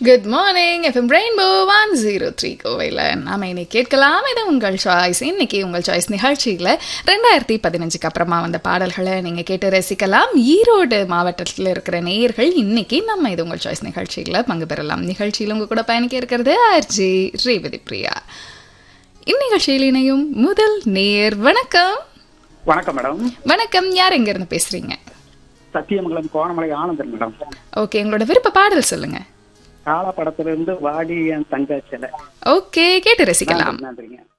good morning FM rainbow one zero three கோவையில் நாம இன்னைக்கு கேட்கலாம் இது உங்கள் சாய்ஸ் இன்னைக்கு உங்கள் சாய்ஸ் நிகழ்ச்சியில் ரெண்டாயிரத்தி பதினஞ்சுக்கு அப்புறமா வந்த பாடல்களை நீங்கள் கேட்டு ரசிக்கலாம் ஈரோடு மாவட்டத்தில் இருக்கிற நேயர்கள் இன்னைக்கு நம்ம இது உங்கள் சாய்ஸ் நிகழ்ச்சியில் பங்கு பெறலாம் நிகழ்ச்சியில் உங்க கூட பயணிக்க இருக்கிறது ஆர்ஜி ரேவதி பிரியா இந்நிகழ்ச்சியில் இணையும் முதல் நேர் வணக்கம் வணக்கம் மேடம் வணக்கம் யார் எங்கேருந்து பேசுறீங்க சத்தியமங்கலம் கோணமலை ஆனந்தன் மேடம் ஓகே உங்களோட விருப்ப பாடல் சொல்லுங்க காலா படத்துல இருந்து வாடி என் தங்க சிலை ஓகே கேட்டு ரசிக்கலாம் நன்றிங்க